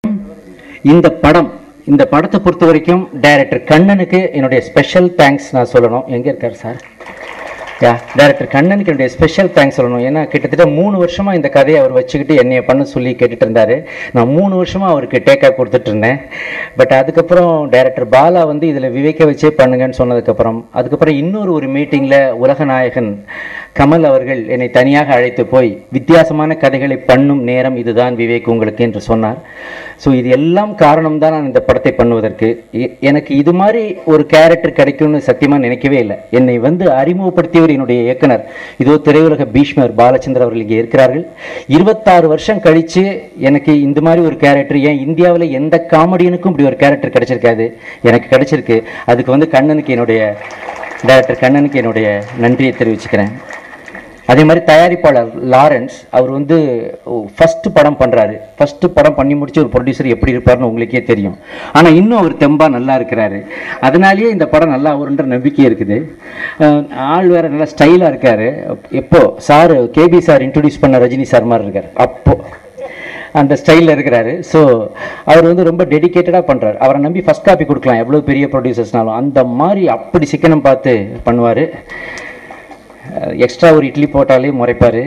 இந்த படம் இந்த படத்தை பொறுத்த வரைக்கும் டைரக்டர் கண்ணனுக்கு என்னுடைய ஸ்பெஷல் தேங்க்ஸ் நான் சொல்லணும் எங்கே இருக்கார் சார் யா டைரக்டர் கண்ணனுக்கு என்னுடைய ஸ்பெஷல் தேங்க்ஸ் சொல்லணும் ஏன்னா கிட்டத்தட்ட மூணு வருஷமா இந்த கதையை அவர் வச்சுக்கிட்டு என்னைய பண்ண சொல்லி கேட்டுட்டு இருந்தாரு நான் மூணு வருஷமா அவருக்கு டேக்கா கொடுத்துட்டு இருந்தேன் பட் அதுக்கப்புறம் டைரக்டர் பாலா வந்து இதில் விவேக்க வச்சே பண்ணுங்கன்னு சொன்னதுக்கப்புறம் அதுக்கப்புறம் இன்னொரு ஒரு மீட்டிங்கில் உலகநாயகன் கமல் அவர்கள் என்னை தனியாக அழைத்து போய் வித்தியாசமான கதைகளை பண்ணும் நேரம் இதுதான் விவேக் உங்களுக்கு என்று சொன்னார் ஸோ இது எல்லாம் காரணம் தான் நான் இந்த படத்தை பண்ணுவதற்கு எ- எனக்கு இது மாதிரி ஒரு கேரக்டர் கிடைக்கும்னு சத்தியமாக நினைக்கவே இல்லை என்னை வந்து அறிமுகப்படுத்தியவர் என்னுடைய இயக்குனர் இதோ திரையுலக பீஷ்மர் பாலச்சந்தர் அவர்கள் இங்கே இருக்கிறார்கள் இருபத்தாறு வருஷம் கழித்து எனக்கு இந்த மாதிரி ஒரு கேரக்டர் ஏன் இந்தியாவில் எந்த காமெடியனுக்கும் இப்படி ஒரு கேரக்டர் கிடைச்சிருக்காது எனக்கு கிடைச்சிருக்கு அதுக்கு வந்து கண்ணனுக்கு என்னுடைய டைரக்டர் கண்ணனுக்கு என்னுடைய நன்றியை தெரிவிச்சுக்கிறேன் அதே மாதிரி தயாரிப்பாளர் லாரன்ஸ் அவர் வந்து ஃபர்ஸ்ட் படம் பண்றாரு ஃபர்ஸ்ட் படம் பண்ணி முடிச்சு ஒரு ப்ரொடியூசர் எப்படி இருப்பார்னு உங்களுக்கே தெரியும் ஆனா இன்னும் அவர் தெம்பா நல்லா இருக்கிறாரு அதனாலேயே இந்த படம் நல்லா வருன்ற நம்பிக்கை இருக்குது அஹ் ஆள் வேற நல்லா ஸ்டைலா இருக்காரு எப்போ சார் கேபி சார் இன்ட்ரடியூஸ் பண்ண ரஜினி சார் மாதிரி இருக்காரு அப்போ அந்த ஸ்டைலில் இருக்கிறாரு ஸோ அவர் வந்து ரொம்ப டெடிகேட்டடாக பண்ணுறாரு அவரை நம்பி ஃபர்ஸ்ட் காப்பி கொடுக்கலாம் எவ்வளோ பெரிய ப்ரொடியூசர்ஸ்னாலும் அந்த மாதிரி அப்படி சிக்கனம் பார்த்து பண்ணுவார் எக்ஸ்ட்ரா ஒரு இட்லி போட்டாலே முறைப்பார்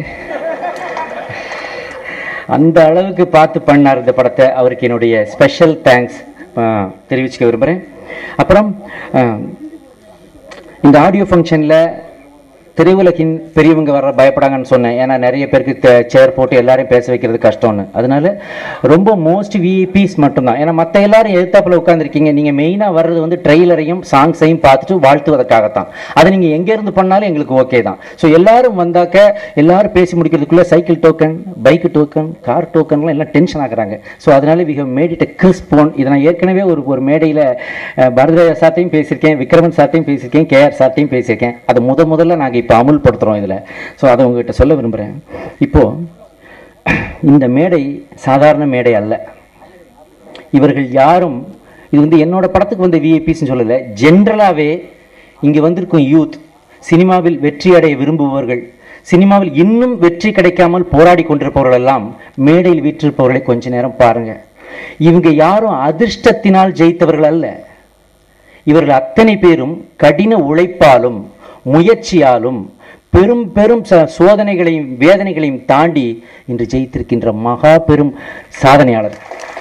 அந்த அளவுக்கு பார்த்து பண்ணார் இந்த படத்தை அவருக்கு என்னுடைய ஸ்பெஷல் தேங்க்ஸ் தெரிவிச்சுக்க விரும்புகிறேன் அப்புறம் அஹ், இந்த ஆடியோ ஃபங்க்ஷனில் திரையுலகின் பெரியவங்க வர பயப்படாங்கன்னு சொன்னேன் ஏன்னா நிறைய பேருக்கு சேர் போட்டு எல்லாரையும் பேச வைக்கிறது கஷ்டம்னு அதனால ரொம்ப மோஸ்ட் விஐபிஸ் மட்டும்தான் ஏன்னா மற்ற எல்லாரும் எதிர்த்தாப்புல உட்காந்துருக்கீங்க நீங்கள் மெயினாக வர்றது வந்து ட்ரெய்லரையும் சாங்ஸையும் பார்த்துட்டு வாழ்த்துவதற்காகத்தான் அதை நீங்கள் எங்கேருந்து பண்ணாலும் எங்களுக்கு ஓகே தான் ஸோ எல்லாரும் வந்தாக்க எல்லாரும் பேசி முடிக்கிறதுக்குள்ளே cycle token bike token car டோக்கன்லாம் எல்லாம் டென்ஷன் ஆகுறாங்க ஸோ அதனால we have made it Chris phone இதை நான் ஏற்கனவே ஒரு ஒரு மேடையில் பரதராஜா சார்ட்டையும் பேசியிருக்கேன் விக்ரமன் சார்ட்டையும் பேசியிருக்கேன் கேஆர் சார்ட்டையும் பேசியிருக்கேன் அது முத முதல்ல நாங்கள் இப்போ அமுல்படுத்துகிறோம் இதில் ஸோ அதை உங்ககிட்ட சொல்ல விரும்புகிறேன் இப்போது இந்த மேடை சாதாரண மேடை அல்ல இவர்கள் யாரும் இது வந்து என்னோட படத்துக்கு வந்த விஐபிஸ்னு சொல்லலை ஜென்ரலாகவே இங்கே வந்திருக்கும் யூத் சினிமாவில் வெற்றி அடைய விரும்புபவர்கள் சினிமாவில் இன்னும் வெற்றி கிடைக்காமல் போராடி கொண்டிருப்பவர்கள் எல்லாம் மேடையில் வீற்றிருப்பவர்களை கொஞ்ச நேரம் பாருங்க இவங்க யாரும் அதிர்ஷ்டத்தினால் ஜெயித்தவர்கள் அல்ல இவர்கள் அத்தனை பேரும் கடின உழைப்பாலும் முயற்சியாலும் பெரும் பெரும் ச- சோதனைகளையும் வேதனைகளையும் தாண்டி இன்று ஜெயித்திருக்கின்ற மகா பெரும் சாதனையாளர்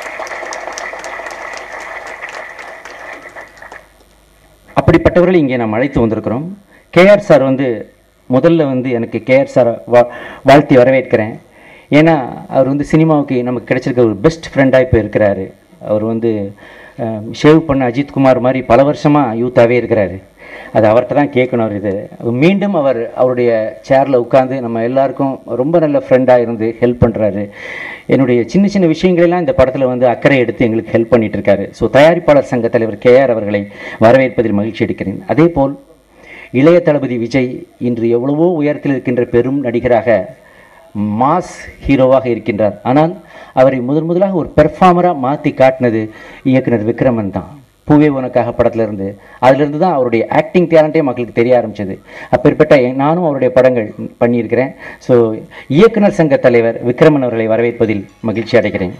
அப்படிப்பட்டவர்களை இங்கே நாம் அழைத்து வந்திருக்கிறோம் கேஆர் சார் வந்து முதல்ல வந்து எனக்கு கேஆர் சார் வா வாழ்த்தி வரவேற்கிறேன் ஏன்னா அவர் வந்து சினிமாவுக்கு நமக்கு கிடைச்சிருக்க ஒரு பெஸ்ட் ஃப்ரெண்டாக இப்போ இருக்கிறாரு அவர் வந்து ஷேவ் பண்ண அஜித் குமார் மாதிரி பல வருஷமாக யூத்தாகவே இருக்கிறாரு அது அவர்கிட்ட தான் கேட்கணும் அவர் இது மீண்டும் அவர் அவருடைய சேரில் உட்காந்து நம்ம எல்லாருக்கும் ரொம்ப நல்ல ஃப்ரெண்டாக இருந்து ஹெல்ப் பண்ணுறாரு என்னுடைய சின்ன சின்ன விஷயங்களெல்லாம் இந்த படத்தில் வந்து அக்கறை எடுத்து எங்களுக்கு ஹெல்ப் பண்ணிட்டு இருக்காரு ஸோ தயாரிப்பாளர் சங்க தலைவர் கேஆர் அவர்களை வரவேற்பதில் மகிழ்ச்சி எடுக்கிறேன் அதே போல் இளைய தளபதி விஜய் இன்று எவ்வளவோ உயரத்தில் இருக்கின்ற பெரும் நடிகராக மாஸ் ஹீரோவாக இருக்கின்றார் ஆனால் அவரை முதன் முதலாக ஒரு பெர்ஃபார்மராக மாற்றி காட்டினது இயக்குனர் விக்ரமன் தான் பூவே உனக்காக படத்துல இருந்து அதிலிருந்து தான் அவருடைய ஆக்டிங் டேலண்ட்டே மக்களுக்கு தெரிய ஆரம்பிச்சது அப்பேற்பட்ட எ- நானும் அவருடைய படங்கள் பண்ணியிருக்கிறேன் ஸோ இயக்குனர் சங்க தலைவர் விக்ரமன் அவர்களை வரவேற்பதில் மகிழ்ச்சி அடைகிறேன்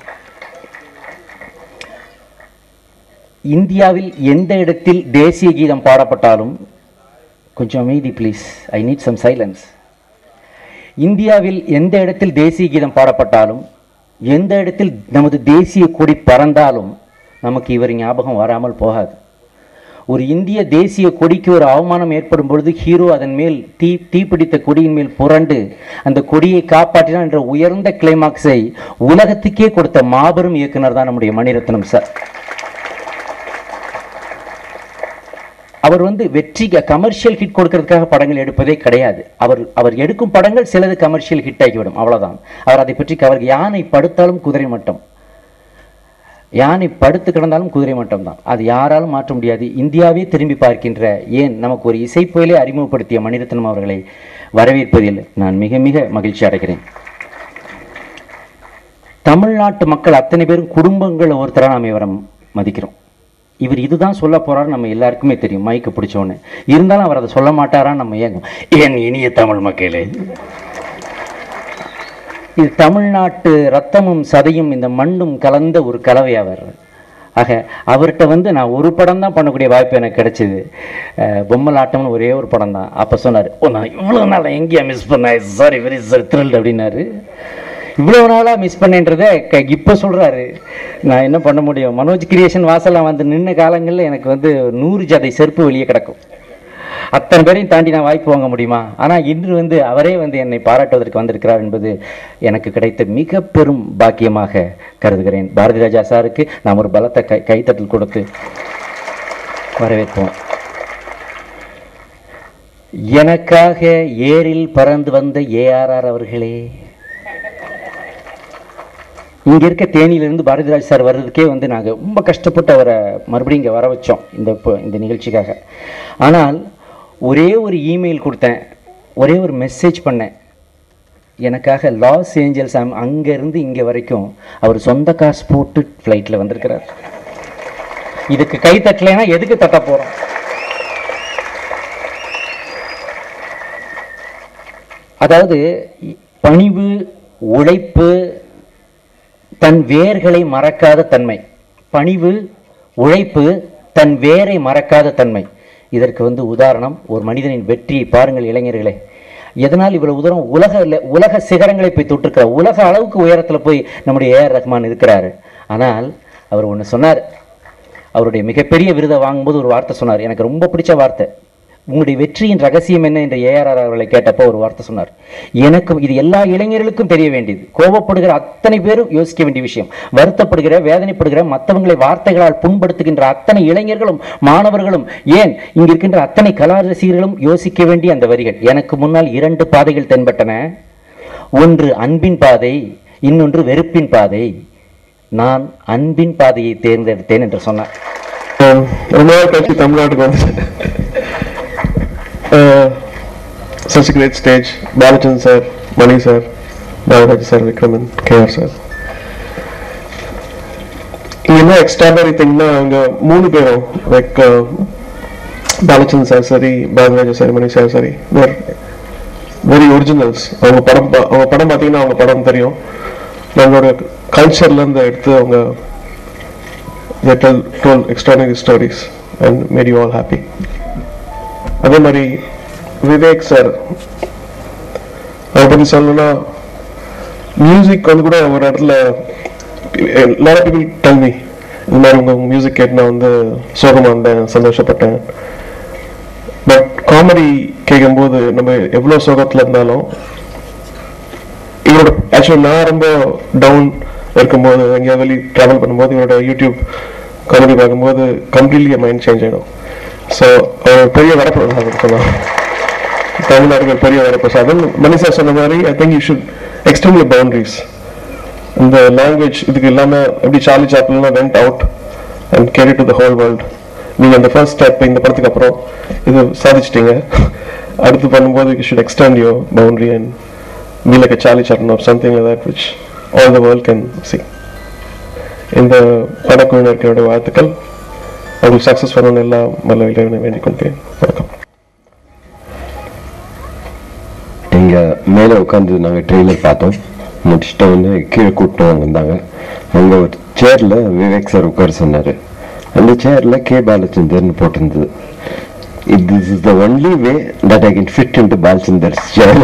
இந்தியாவில் எந்த இடத்தில் தேசிய கீதம் பாடப்பட்டாலும் கொஞ்சம் அமைதி please I need some silence இந்தியாவில் எந்த இடத்தில் தேசிய கீதம் பாடப்பட்டாலும் எந்த இடத்தில் நமது தேசிய கொடி பறந்தாலும் நமக்கு இவர் ஞாபகம் வராமல் போகாது ஒரு இந்திய தேசிய கொடிக்கு ஒரு அவமானம் ஏற்படும் பொழுது ஹீரோ அதன் மேல் தீ தீப்பிடித்த கொடியின் மேல் புரண்டு அந்த கொடியை காப்பாற்றினார் என்ற உயர்ந்த கிளைமாக்ஸை உலகத்துக்கே கொடுத்த மாபெரும் இயக்குனர் தான் நம்முடைய மணிரத்னம் சார் அவர் வந்து வெற்றி கமர்ஷியல் ஹிட் கொடுக்கறதுக்காக படங்கள் எடுப்பதே கிடையாது அவர் அவர் எடுக்கும் படங்கள் சிலது கமர்ஷியல் ஹிட் ஆகிவிடும் அவ்வளவுதான் அவர் அதை பற்றி கவர் யானை படுத்தாலும் குதிரை மட்டம் யானை படுத்து கிடந்தாலும் குதிரை மட்டம் தான் அது யாராலும் மாற்ற முடியாது இந்தியாவே திரும்பி பார்க்கின்ற ஏன் நமக்கு ஒரு இசை புயலை அறிமுகப்படுத்திய மணிரத்னம் அவர்களை வரவேற்பதில் நான் மிக மிக மகிழ்ச்சி அடைகிறேன் தமிழ்நாட்டு மக்கள் அத்தனை பேரும் குடும்பங்கள் ஒருத்தராக நாம் இவரை மதிக்கிறோம் இவர் இதுதான் சொல்ல போறாரு நம்ம எல்லாருக்குமே தெரியும் மைக்கு பிடிச்சோன்னு இருந்தாலும் அவர் அதை சொல்ல மாட்டாரான்னு நம்ம ஏங்கும் என் இனிய தமிழ் மக்களே இது தமிழ்நாட்டு ரத்தமும் சதையும் இந்த மண்ணும் கலந்த ஒரு கலவை அவர் ஆக அவர்கிட்ட வந்து நான் ஒரு படம் தான் பண்ணக்கூடிய வாய்ப்பு எனக்கு கிடைச்சிது அஹ், பொம்மலாட்டம்னு ஒரே ஒரு படம் தான் அப்போ சொன்னார் ஓ நான் இவ்வளோ நாள் எங்கேயா மிஸ் பண்ணேன் சாரி வெரி சாரி த்ரில்ட் அப்படின்னாரு இவ்வளோ நாளாக மிஸ் பண்ணேன்றதை க இப்போ சொல்கிறாரு நான் என்ன பண்ண முடியும் மனோஜ் கிரியேஷன் வாசலில் வந்து நின்ன காலங்களில் எனக்கு வந்து நூறு ஜதை செருப்பு வெளியே கிடக்கும் அத்தனை பேரையும் தாண்டி நான் வாய்ப்பு வாங்க முடியுமா ஆனால் இன்று வந்து அவரே வந்து என்னை பாராட்டுவதற்கு வந்திருக்கிறார் என்பது எனக்கு கிடைத்த மிக பெரும் பாக்கியமாக கருதுகிறேன் பாரதி ராஜா சாருக்கு நாம் ஒரு பலத்த கை கைத்தட்டல் கொடுத்து வரவேற்போம் எனக்காக ஏரில் பறந்து வந்த ஏஆர்ஆர் அவர்களே இங்க இருக்க தேனியிலிருந்து பாரதிராஜ் சார் வர்றதுக்கே வந்து நாங்கள் ரொம்ப கஷ்டப்பட்டு அவரை மறுபடியும் இங்கே வர வச்சோம் இந்த இப்போ இந்த நிகழ்ச்சிக்காக ஆனால் ஒரே ஒரு இமெயில் கொடுத்தேன் ஒரே ஒரு மெசேஜ் பண்ணேன் எனக்காக லாஸ் ஏஞ்சல்ஸ் அங்கேருந்து இங்கே வரைக்கும் அவர் சொந்த காசு போட்டு ஃப்ளைட்டில் வந்திருக்கிறார் இதுக்கு கை தட்டலைன்னா எதுக்கு தட்ட போகிறோம் அதாவது பணிவு உழைப்பு தன் வேர்களை மறக்காத தன்மை பணிவு உழைப்பு தன் வேரை மறக்காத தன்மை இதற்கு வந்து உதாரணம் ஒரு மனிதனின் வெற்றியை பாருங்கள் இளைஞர்களே எதனால் இவ்வளவு தூரம் உலக இல்ல- உலக சிகரங்களை போய் தொட்டிருக்கிறார் உலக அளவுக்கு உயரத்தில் போய் நம்முடைய ஏஆர் ரஹ்மான் இருக்கிறாரு ஆனால் அவர் ஒன்று சொன்னார் அவருடைய மிகப்பெரிய விருதை வாங்கும்போது ஒரு வார்த்தை சொன்னார் எனக்கு ரொம்ப பிடிச்ச வார்த்தை உங்களுடைய வெற்றியின் ரகசியம் என்ன என்று ஏஆர்ஆர் அவர்களை கேட்டப்போ ஒரு வார்த்தை சொன்னார் எனக்கும் இது எல்லா இளைஞர்களுக்கும் தெரிய வேண்டியது கோபப்படுகிற அத்தனை பேரும் யோசிக்க வேண்டிய விஷயம் வருத்தப்படுகிற வேதனைப்படுகிற மற்றவங்களை வார்த்தைகளால் புண்படுத்துகின்ற அத்தனை இளைஞர்களும் மாணவர்களும் ஏன் இங்க இருக்கின்ற அத்தனை கலா ரசிகர்களும் யோசிக்க வேண்டிய அந்த வரிகள் எனக்கு முன்னால் இரண்டு பாதைகள் தென்பட்டன ஒன்று அன்பின் பாதை இன்னொன்று வெறுப்பின் பாதை நான் அன்பின் பாதையை தேர்ந்தெடுத்தேன் என்று சொன்னார் ஆஹ் ரொம்ப நாள் கழிச்சு தமிழ்நாட்டுக்கு வந்து such great stage Balachand sir Mani sir Balaraj sir Vikraman KR sir இங்க என்ன எக்ஸ்ட்ராடனரி திங்னா அவங்க மூணு பேரும் லைக் பாலச்சந்த் சார் சரி பாலராஜ் சார் மணி சார் சரி வெரி ஒரிஜினல்ஸ் அவங்க படம் பா- அவங்க படம் பார்த்தீங்கன்னா அவங்க படம் தெரியும் நம்மளோட கல்ச்சர்ல இருந்து எடுத்து அவங்க they tell told extraordinary stories and made you all happy அதே மாதிரி விவேக் சார் அவரை பற்றி சொல்லணும்னா மியூசிக் வந்து கூட ஒரு இடத்துல நிறைய பீப்புள் டெல் மீ இந்த மாதிரி உங்க மியூசிக் கேட்டு நான் வந்து சோகமாக இருந்தேன் சந்தோஷப்பட்டேன் பட் காமெடி கேட்கும்போது நம்ம எவ்வளோ சோகத்தில் இருந்தாலும் இவரோட ஆக்சுவலி நான் ரொம்ப டவுன் இருக்கும்போது எங்கேயாவது வெளியே ட்ராவல் பண்ணும்போது இவரோட யூடியூப் காமெடி பார்க்கும்போது கம்ப்ளீட்லி மைண்ட் சேஞ்ச் ஆகிடும் ஸோ அவர் பெரிய வரப்பு சொல்லலாம் தமிழ்நாட்டுக்கு ஒரு பெரிய வரப்பு ஸோ அதுவும் மனிஷா சொன்ன மாதிரி I think you should extend your boundaries இந்த லாங்குவேஜ் இதுக்கு இல்லாமல் எப்படி சார்லி சாப்பிள்லாம் went out and carry to the whole world நீங்கள் அந்த ஃபர்ஸ்ட் ஸ்டெப் இந்த படத்துக்கு அப்புறம் இது சாதிச்சிட்டீங்க அடுத்து பண்ணும்போது you should extend your boundary and be like a Charlie Chaplin or something like that, which all the world can see. இந்த படக்குழுவினருக்கு என்னுடைய வாழ்த்துக்கள் அவங்களுக்கு சக்ஸஸ் பண்ணணும் எல்லாம் நல்ல இறைவனை வேண்டிக் கொள்கிறேன் வணக்கம் இங்க மேலே உட்காந்து நாங்கள் ட்ரெய்லர் பார்த்தோம் முடிச்சுட்டு வந்து கீழே கூப்பிட்டு வந்தாங்க அங்கே ஒரு சேரில் விவேக் சார் உட்கார சொன்னார் அந்த சேரில் கே பாலச்சந்தர்னு போட்டிருந்தது this is the only way that I can fit in to Balachandar's chair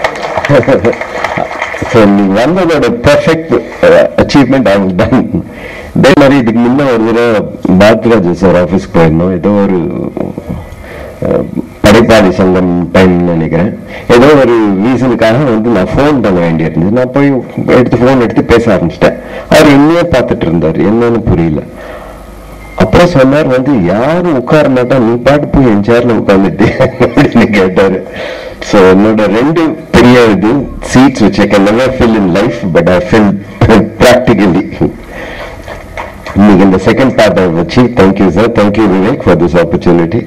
so நீ வந்ததோட பர்ஃபெக்ட் அச்சீவ்மெண்ட் அவங்க டன் இதே மாதிரி இதுக்கு முன்ன ஒரு தடவை பாரதிராஜ் சார் ஆஃபீஸ்க்கு போயிருந்தோம் ஏதோ ஒரு அஹ், படைப்பாளி சங்கம் டைம் நினைக்கிறேன் ஏதோ ஒரு ரீசனுக்காக வந்து நான் ஃபோன் பண்ண வேண்டியிருந்தது நான் போய் எடுத்து ஃபோன் எடுத்து பேச ஆரம்பிச்சிட்டேன் அவர் என்னையே பார்த்துட்டு இருந்தார் என்னன்னு புரியல அப்புறம் சொன்னார் வந்து யாரும் உட்கார மாட்டா நீ பாட்டு போய் என் சேர்ல உட்காந்துட்டு அப்படின்னு கேட்டாரு ஸோ என்னோட ரெண்டு பெரிய இது சீட்ஸ் வச்சு I can never fill in life but I fill practically இன்னைக்கு இந்த செகண்ட் பார்ட்டை வச்சு thank you sir thank you Vivek for this opportunity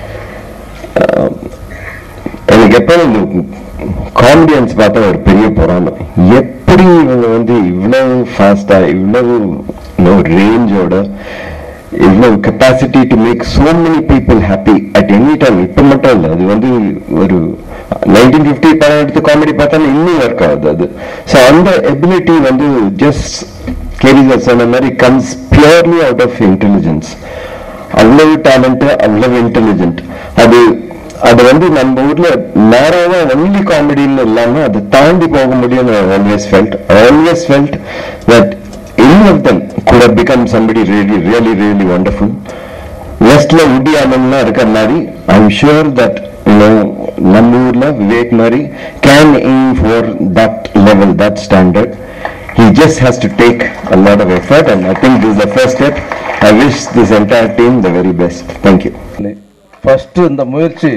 எனக்கு எப்போ இந்த காமெடியன்ஸ் பார்த்தா ஒரு பெரிய பொறாமை எப்படி இவங்க வந்து இவ்வளவு ஃபாஸ்டா இவ்வளவு ரேஞ்சோட இவ்வளவு capacity to make so many people happy at any time இப்போ மட்டும் இல்லை அது வந்து ஒரு நைன்டீன் ஃபிஃப்டி படம் எடுத்து காமெடி பார்த்தாலும் இன்னும் ஒர்க் ஆகுது அது ஸோ அந்த எபிலிட்டி வந்து ஜஸ்ட் கேரி சொன்ன மாதிரி comes purely out of intelligence அவ்வளவு டேலண்ட் அவ்வளவு இன்டெலிஜென்ட் அது அது வந்து நம்ம ஊர்ல நேராக ஒன்லி காமெடின்னு இல்லாம அதை தாண்டி போக முடியும்னு always felt always felt that any of them good have become somebody really really really wonderful வெஸ்ட்ல உடி ஆனந்த்லாம் இருக்கிற மாதிரி ஐ எம் ஷுர் தட் நம்ம ஊர்ல விவேக் மாதிரி can aim for that level that standard he just has to take a lot of effort and i think this is the first step i wish this entire team the very best thank you first இந்த முயற்சி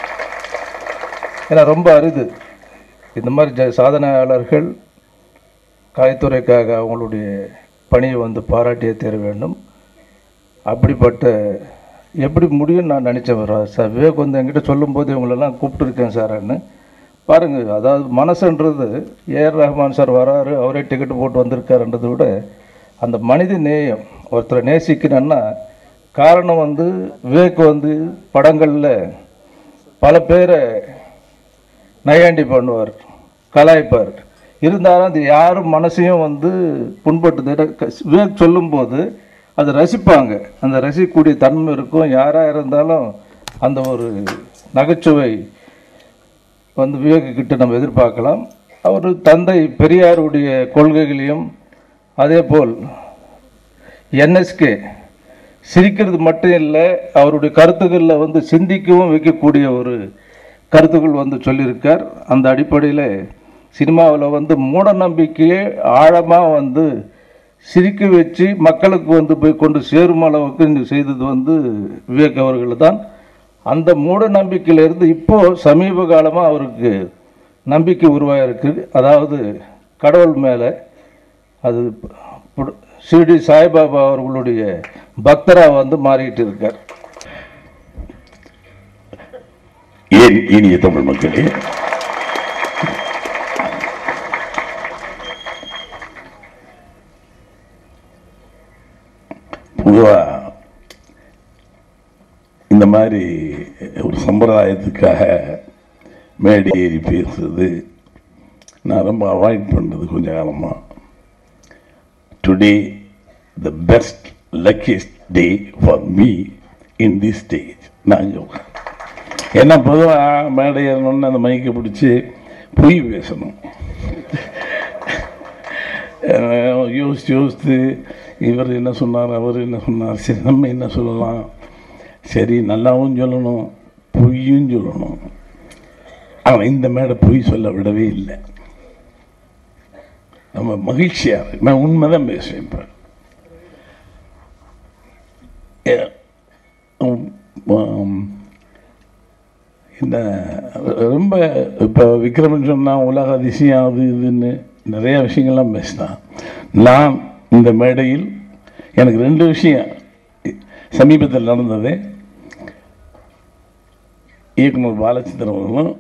ஏன்னா ரொம்ப அரிது இந்த மாதிரி ஜ சாதனையாளர்கள் கலைத்துறைக்காக அவங்களுடைய பணியை வந்து பாராட்டியே தர வேண்டும் அப்படிப்பட்ட எப்படி முடியும்னு நான் நினச்சேன் சார் விவேக் வந்து என்கிட்ட சொல்லும்போது இவங்களெல்லாம் கூப்பிட்டுருக்கேன் சார்ன்னு பாருங்கள் அதாவது மனசுன்றது ஏஆர் ரஹ்மான் சார் வராரு அவரே டிக்கெட் போட்டு வந்திருக்காருன்றதை விட அந்த மனித நேயம் ஒருத்தரை நேசிக்கணும்னா காரணம் வந்து விவேக் வந்து படங்களில் பல பேரை நையாண்டி பண்ணுவார் கலாய்ப்பார் இருந்தாலும் அது யாரும் மனசையும் வந்து புண்பட்டு விவேக் சொல்லும்போது அதை ரசிப்பாங்க அந்த ரசிக்கக்கூடிய தன்மை இருக்கும் யாராக இருந்தாலும் அந்த ஒரு நகைச்சுவை வந்து விவேக் கிட்ட நம்ம எதிர்பார்க்கலாம் அவர் தந்தை பெரியாருடைய கொள்கைகளையும் அதே போல் என்எஸ்கே சிரிக்கிறது மட்டும் இல்லை அவருடைய கருத்துக்களில் வந்து சிந்திக்கவும் வைக்கக்கூடிய ஒரு கருத்துக்கள் வந்து சொல்லியிருக்கார் அந்த அடிப்படையில் சினிமாவில் வந்து மூட நம்பிக்கையை ஆழமாக வந்து சிரிக்க வச்சு மக்களுக்கு வந்து போய் கொண்டு சேரும் அளவுக்கு இந்த செய்தது வந்து விவேக் அவர்கள் தான் அந்த மூட நம்பிக்கையிலிருந்து இப்போ சமீப காலமாக அவருக்கு நம்பிக்கை உருவாகிருக்கு அதாவது கடவுள் மேலே அது புடு- ஷிரடி சாய்பாபா அவர்களுடைய பக்தராக வந்து மாறிட்டு இருக்கார் ஏன் இனிய தமிழ் மக்களே பொதுவா இந்த மாதிரி ஒரு சம்பிரதாயத்துக்காக மேடை ஏறி பேசுறது நான் ரொம்ப அவாய்ட் பண்ணுறது கொஞ்ச காலமாக today the best luckiest day for me in this stage நான் சொல்கிறேன் ஏன்னா பொதுவாக மேடை ஏறணும்னு அந்த மைக்கை பிடிச்சி பொய் பேசணும் அஹ் யோசித்து யோசித்து இவர் என்ன சொன்னார் அவர் என்ன சொன்னார் சரி நம்ம என்ன சொல்லலாம் சரி நல்லாவும் சொல்லணும் பொய்யும் சொல்லணும் ஆனால் இந்த மேடை பொய் சொல்ல விடவே இல்லை நம்ம மகிழ்ச்சியாக இருக்கு நான் உண்மை தான் பேசுவேன் இப்போ இந்த ரொம்ப இப்போ விக்ரமன் சொன்னால் உலக அதிசயம் அது இதுன்னு நிறைய விஷயங்கள்லாம் பேசினான் நான் இந்த மேடையில் எனக்கு ரெண்டு விஷயம் சமீபத்தில் நடந்தது இயக்குனர் பாலச்சந்திரன் அவர்களும்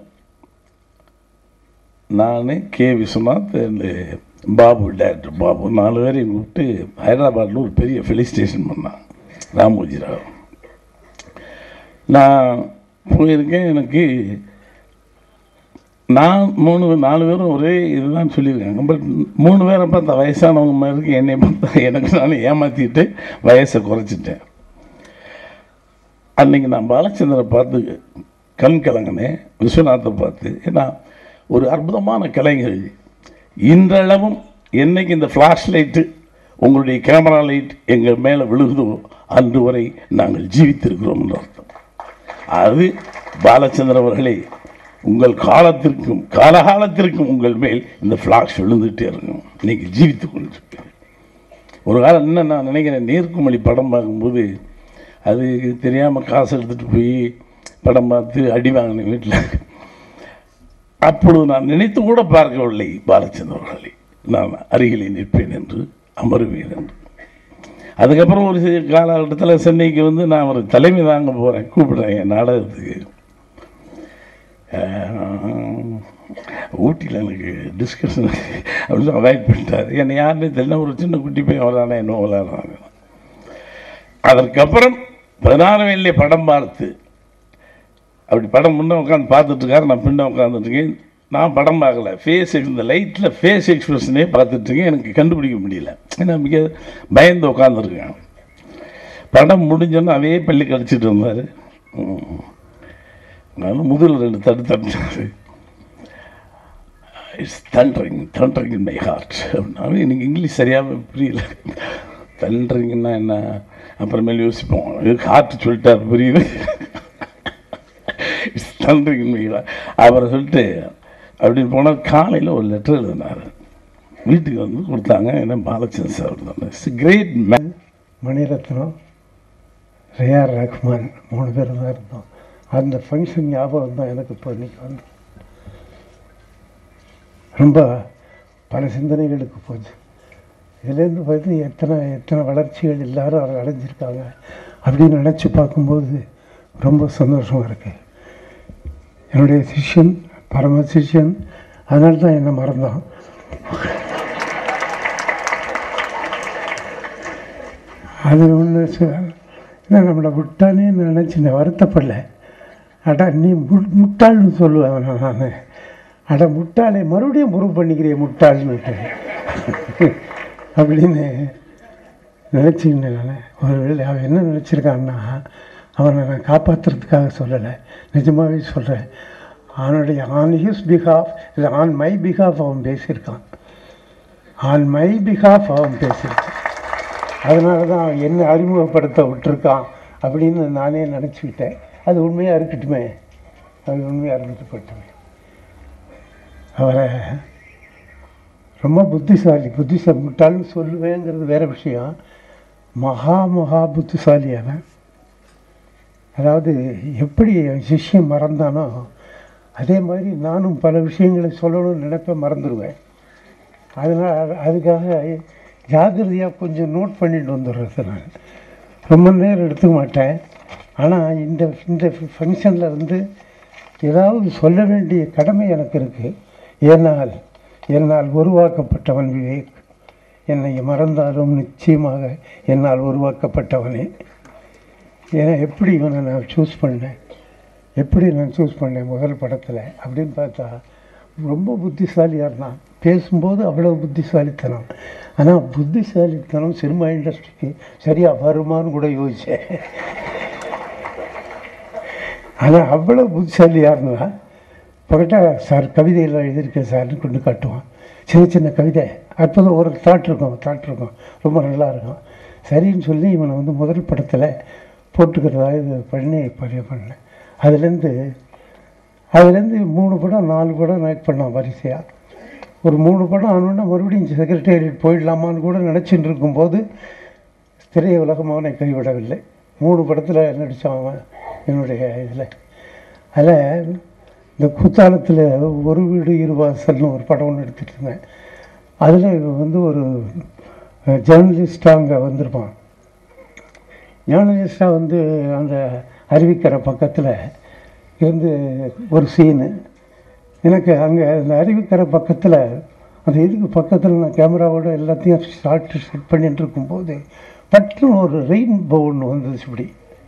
நான் கே விஸ்வநாத் இந்த பாபு டேரக்டர் பாபு நாலு பேரையும் கூப்பிட்டு ஹைதராபாத்தில் ஒரு பெரிய ஃபெலிஸ்டேஷன் பண்ணான் ராமோஜி ராவ் நான் போயிருக்கேன் எனக்கு நான் மூணு நாலு பேரும் ஒரே இதுதான் சொல்லியிருக்காங்க பட் மூணு பேரை பார்த்தா வயசானவங்க மாதிரி இருக்கு என்னை பார்த்தா எனக்கு நான் ஏமாற்றிட்டு வயசை குறைச்சிட்டேன் அன்னைக்கு நான் பாலச்சந்திரனை பார்த்து கண் கலங்கினேன் விஸ்வநாத்தை பார்த்து ஏன்னா ஒரு அற்புதமான கலைஞர் இன்றளவும் என்னைக்கு இந்த ஃப்ளாஷ் லைட்டு உங்களுடைய கேமரா லைட் எங்கள் மேலே விழுகுதோ அன்று வரை நாங்கள் ஜீவித்திருக்கிறோம் என்று அர்த்தம் அது பாலச்சந்திரன் அவர்களே உங்கள் காலத்திற்கும் காலகாலத்திற்கும் உங்கள் மேல் இந்த ஃப்ளாஷ் விழுந்துகிட்டே இருக்கும் நீங்கள் ஜீவித்து கொண்டிருப்பீர்கள் ஒரு காலம் என்ன நான் நினைக்கிறேன் நீர்க்குமலி படம் பார்க்கும்போது அது தெரியாமல் காசு எடுத்துகிட்டு போய் படம் பார்த்து அடி வாங்கினேன் வீட்டில் அப்பொழுது நான் நினைத்து கூட பார்க்கவில்லை பாலச்சந்திரன் அவர்களை நான் அருகிலே நிற்பேன் என்று அமருவேன் என்று அதுக்கப்புறம் ஒரு சில காலகட்டத்தில் சென்னைக்கு வந்து நான் ஒரு தலைமை தாங்க போகிறேன் கூப்பிடுறேன் என் நாடகத்துக்கு ஆஹ், ஊட்டியில் எனக்கு டிஸ்கஷன் அப்படின்னு அவாய்ட் பண்ணிட்டார் என்னை யாருன்னே தெரியல ஒரு சின்ன குட்டி பையன் விளாட்னா என்ன விளாட்றாங்க அதற்கப்புறம் பதினாறு வயதிலே படம் பார்த்து அப்படி படம் முன்ன உட்காந்து பார்த்துட்டு இருக்காரு நான் பின்ன உட்காந்துட்டு இருக்கேன் நான் படம் பார்க்கல ஃபேஸ் இந்த லைட்டில் ஃபேஸ் எக்ஸ்பிரஷனே பார்த்துட்டு இருக்கேன் எனக்கு கண்டுபிடிக்க முடியல ஏன்னா மிக பயந்து உட்காந்துருக்கேன் படம் முடிஞ்சோன்னு அதே பள்ளி கடிச்சிட்டு இருந்தார் நான் முதல்ல ரெண்டு தட்டு தட்டினாரு it's thundering thundering in my heart அப்படின்னாலும் எனக்கு இங்கிலீஷ் சரியாக புரியல தண்டரிங்னா என்ன அப்புறமேல் யோசிப்போம் ஹார்ட் சொல்லிட்டார் புரியுது it's thundering in my heart அப்புறம் சொல்லிட்டு அப்படின்னு போனால் காலையில் ஒரு லெட்டர் எழுதினார் வீட்டுக்கு வந்து கொடுத்தாங்க என்ன பாலச்சந்திர சார் தான் it's great man Mani Ratnam A R Rahman மூணு பேர் தான் இருந்தோம் அந்த ஃபங்க்ஷன் ஞாபகம் தான் எனக்கு இப்போ இன்னைக்கு வந்து ரொம்ப பல சிந்தனைகளுக்கு போச்சு இதுலேருந்து பார்த்து எத்தனை எத்தனை வளர்ச்சிகள் எல்லாரும் அதை அடைஞ்சிருக்காங்க அப்படின்னு நினச்சி பார்க்கும்போது ரொம்ப சந்தோஷமாக இருக்கு என்னுடைய சிஷ்யன் பரம சிஷ்யன் அதனால தான் என்னை மறந்தான் அது ஒன்று என்ன நம்மளை விட்டானே நினச்சி நான் வருத்தப்படல அடா நீ மு- முட்டாள்னு சொல்லுவேன் நான் அட முட்டாளே மறுபடியும் ப்ரூவ் பண்ணிக்கிறேன் முட்டாள்னுட்டு அப்படின்னு நினச்சிக்கிட்டேன் நான் ஒருவேளை அவன் என்ன நினச்சிருக்கான்னா அவனை நான் காப்பாற்றுறதுக்காக சொல்லலை நிஜமாகவே சொல்கிறேன் அவனுடைய ஆன் ஹிஸ் பிகாஃப் இல்லை ஆன் மை பிகாஃப் அவன் பேசியிருக்கான் ஆன் மை பிகாஃப் அவன் பேசியிருக்கான் அதனால தான் அவன் என்ன அறிமுகப்படுத்த விட்டுருக்கான் அப்படின்னு நானே நினச்சிக்கிட்டேன் அது உண்மையாக இருக்கட்டுமே அது உண்மையாக இருந்துட்டு போட்டுமே அவரை ரொம்ப புத்திசாலி புத்திசாலி முட்டாள்னு சொல்லுவேங்கிறது வேற விஷயம் மகா மகா புத்திசாலி அவன் அதாவது எப்படி என் சிஷ்யம் மறந்தானோ அதே மாதிரி நானும் பல விஷயங்களை சொல்லணும்னு நினைப்பேன் மறந்துடுவேன் அதனால் அதுக்காக ஜாக்கிரதையாக கொஞ்சம் நோட் பண்ணிட்டு வந்துடுறது நான் ரொம்ப நேரம் எடுத்துக்க மாட்டேன் ஆனால் இந்த இந்த ஃபங்க்ஷனில் வந்து ஏதாவது சொல்ல வேண்டிய கடமை எனக்கு இருக்குது ஏனால் என்னால் உருவாக்கப்பட்டவன் விவேக் என்னை மறந்தாலும் நிச்சயமாக என்னால் உருவாக்கப்பட்டவனே ஏன்னா எப்படி இவனை நான் சூஸ் பண்ணேன் எப்படி நான் சூஸ் பண்ணேன் முதல் படத்தில் அப்படின்னு பார்த்தா ரொம்ப புத்திசாலியாக இருந்தான் பேசும்போது அவ்வளோ புத்திசாலித்தனம் ஆனால் புத்திசாலித்தனம் சினிமா இண்டஸ்ட்ரிக்கு சரியாக வருமான்னு கூட யோசித்தேன் ஆனால் அவ்வளோ புத்திசாலியாக இருந்தான் பக்கட்டா சார் கவிதையெல்லாம் எழுதியிருக்கேன் சார்னு கொண்டு காட்டுவான் சின்ன சின்ன கவிதை அற்புதம் ஒரு தாட் இருக்கும் தாட் இருக்கும் ரொம்ப நல்லா இருக்கும் சரின்னு சொல்லி இவனை வந்து முதல் படத்தில் போட்டுக்கிறதா இது பண்ணி பதிவு பண்ணேன் அதுலேருந்து அதுலேருந்து மூணு படம் நாலு படம் நைட் பண்ணான் வரிசையாக ஒரு மூணு படம் ஆனோன்னா மறுபடியும் செக்ரட்டேரியட் போயிடலாமான்னு கூட நினச்சிட்டு இருக்கும்போது திரை உலகம் அவனை கைவிடவில்லை மூணு படத்தில் நடித்தான் அவன் என்னுடைய இதில் அதில் இந்த குத்தாலத்தில் ஒரு வீடு இருவாசல்னு ஒரு படம் ஒன்று எடுத்துகிட்டு இருந்தேன் அதில் இவன் வந்து ஒரு ஜேர்னலிஸ்டாக அங்கே வந்திருப்பான் ஜேர்னலிஸ்டாக வந்து அந்த அருவிக்கரை பக்கத்தில் இருந்து ஒரு சீனு எனக்கு அங்கே அந்த அருவிக்கரை பக்கத்தில் அந்த இதுக்கு பக்கத்தில் நான் கேமராவோட எல்லாத்தையும் ஷார்ட் செட் பண்ணிட்டு இருக்கும்போது பட்டுன்னு ஒரு ரெயின்போ ஒன்று வந்துச்சு இப்படி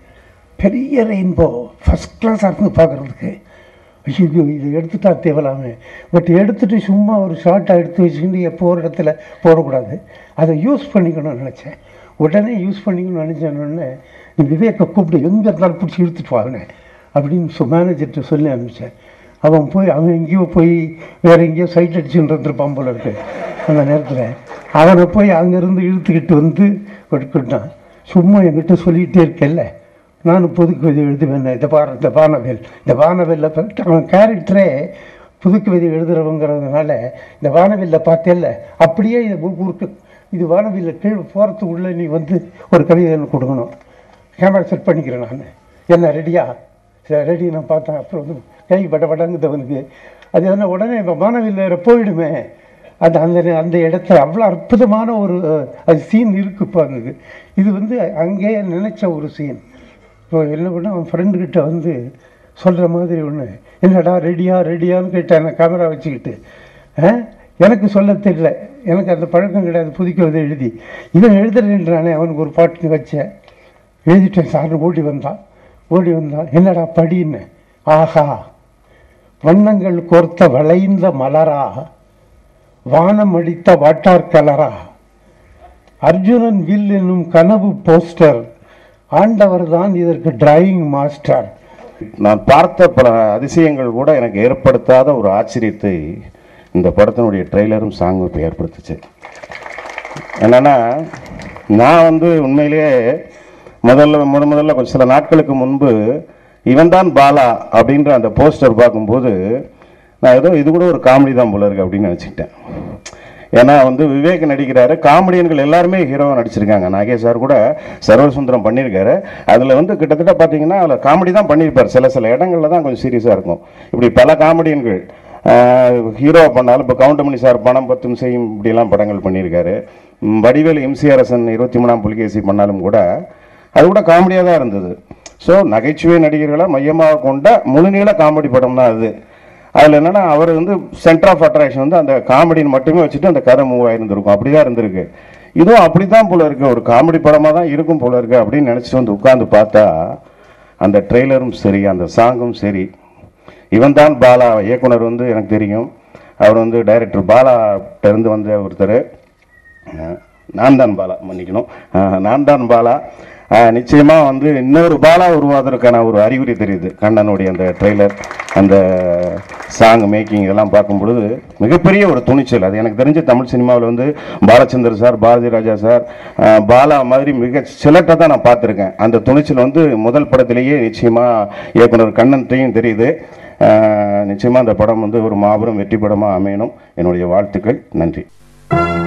பெரிய ரெயின்போ ஃபஸ்ட் கிளாஸாக இருந்து பார்க்குறதுக்கு ஐயோ இதை எடுத்துட்டா தேவலாமே பட் எடுத்துட்டு சும்மா ஒரு ஷார்ட்டாக எடுத்து வச்சுக்கிட்டு எப்போ ஒரு இடத்துல போடக்கூடாது அதை யூஸ் பண்ணிக்கணும்னு நினச்சேன் உடனே யூஸ் பண்ணிக்கணும்னு நினச்சேன்னு நீ விவேக்கை கூப்பிட்டு எங்கே இருந்தாலும் பிடிச்சி இழுத்துட்டு வாங்கினேன் அப்படின்னு சொ மேனேஜர்கிட்ட சொல்லி அனுப்பிச்சேன் அவன் போய் அவன் எங்கேயோ போய் வேற எங்கேயோ சைட் அடிச்சுட்டு இருந்திருப்பான் போல இருக்கு அந்த நேரத்தில் அவனை போய் அங்கேருந்து இழுத்துக்கிட்டு வந்து கொடுக்கிட்டான் சும்மா என்கிட்ட சொல்லிகிட்டே இருக்கேல்ல நான் புதுக்கவிதை எழுதுவேன் இந்த பார இந்த வானவேல் இந்த வானவேலில் அவன் கேரக்டரே புதுக்கவிதை எழுதுறவங்கிறதுனால இந்த வானவில்ல பார்த்தேல்ல அப்படியே இது ஊ- ஊருக்கு இது வானவில்ல கீழே போகிறதுக்குள்ளே நீ வந்து ஒரு கவிதை எனக்கு கொடுக்கணும் கேமரா செட் பண்ணிக்கிறேன் நான் என்ன ரெடியா சரி ரெடி நான் பார்த்தேன் அப்புறம் வந்து கை பட படங்குது அவனுக்கு அது என்ன உடனே இப்போ வானவில்ல போயிடுமே அந்த அந்த அந்த இடத்துல அவ்வளோ அற்புதமான ஒரு அஹ், அது சீன் இருக்கு இப்போ அது இது வந்து அங்கேயே நினைச்ச ஒரு சீன் இப்போ என்ன பண்ண அவன் ஃப்ரெண்டுக்கிட்ட வந்து சொல்கிற மாதிரி ஒன்று என்னடா ரெடியா ரெடியான்னு கேட்டேன் நான் கேமரா வச்சுக்கிட்டு ஆ? எனக்கு சொல்ல தெரியல எனக்கு அந்த பழக்கம் கிடையாது புதுக்கவிதை எழுதி இவன் எழுதுறேன்றானே அவனுக்கு ஒரு பாட்டு வச்சேன் எழுதிட்டேன் சார்னு ஓடி வந்தான் ஓடி வந்தான் என்னடா படின்னு ஆஹா வண்ணங்கள் கோர்த்த வளைந்த மலரா வானம் அடித்த வாட்டார் கலரா அர்ஜுனன் வில் என்னும் கனவு போஸ்டர் ஆண்டவர் தான் இதற்கு டிராயிங் மாஸ்டர் நான் பார்த்த பல அதிசயங்கள் கூட எனக்கு ஏற்படுத்தாத ஒரு ஆச்சரியத்தை இந்த படத்தினுடைய ட்ரெய்லரும் சாங்கும் இப்போ ஏற்படுத்துச்சு என்னன்னா நான் வந்து உண்மையிலேயே முதல்ல முத முதல்ல கொஞ்சம் சில நாட்களுக்கு முன்பு இவன்தான் பாலா அப்படின்ற அந்த போஸ்டர் பார்க்கும்போது நான் ஏதோ இது கூட ஒரு காமெடி தான் போல இருக்கு அப்படின்னு நினச்சிக்கிட்டேன் ஏன்னா வந்து விவேக் நடிக்கிறாரு காமெடியன்கள் எல்லாருமே ஹீரோவாக நடிச்சிருக்காங்க நாகேஷ் சார் கூட சர்வர் சுந்தரம் பண்ணியிருக்காரு அதில் வந்து கிட்டத்தட்ட பார்த்தீங்கன்னா அதில் காமெடி தான் பண்ணியிருப்பார் சில சில இடங்கள்ல தான் கொஞ்சம் சீரியஸாக இருக்கும் இப்படி பல காமெடியன்கள் ஹீரோ பண்ணாலும் இப்போ கவுண்டமணி சார் பணம் பத்தும் செய்யும் இப்படிலாம் படங்கள் பண்ணியிருக்காரு ம், வடிவேலு எம்சிஆர்எஸ்என் இருபத்தி மூணாம் புலிகேசி பண்ணாலும் கூட அது கூட காமெடியாக தான் இருந்தது ஸோ நகைச்சுவை நடிகர்களை மையமாக கொண்ட முழுநீள காமெடி படம் தான் அது அதில் என்னன்னா அவர் வந்து சென்டர் ஆஃப் அட்ராக்ஷன் வந்து அந்த காமெடின்னு மட்டுமே வச்சுட்டு அந்த கதை மூவ் ஆயிருந்திருக்கும் அப்படி தான் இருந்திருக்கு இதுவும் அப்படி தான் போல இருக்கு ஒரு காமெடி படமாக தான் இருக்கும் போல இருக்கு அப்படின்னு நினச்சிட்டு வந்து உட்காந்து பார்த்தா அந்த ட்ரெய்லரும் சரி அந்த சாங்கும் சரி இவன் தான் பாலா இயக்குனர் வந்து எனக்கு தெரியும் அவர் வந்து டைரக்டர் பாலா இருந்து வந்த ஒருத்தர் அஹ், நான் தான் பாலா மன்னிக்கணும் அஹ், நான் தான் பாலா அஹ், நிச்சயமா வந்து இன்னொரு பாலா உருவாவதற்கான ஒரு அறிகுறி தெரியுது கண்ணனுடைய அந்த ட்ரெய்லர் அந்த சாங் மேக்கிங் இதெல்லாம் பார்க்கும் பொழுது மிகப்பெரிய ஒரு துணிச்சல் அது எனக்கு தெரிஞ்ச தமிழ் சினிமாவில் வந்து பாலச்சந்தர் சார் பாரதி ராஜா சார் அஹ், பாலா மாதிரி மிக சிலட்டை தான் நான் பார்த்துருக்கேன் அந்த துணிச்சல் வந்து முதல் படத்திலேயே நிச்சயமா இயக்குனர் கண்ணன்ட்டையும் தெரியுது அஹ், நிச்சயமா அந்த படம் வந்து ஒரு மாபெரும் வெற்றி படமாக அமையணும் என்னுடைய வாழ்த்துக்கள் நன்றி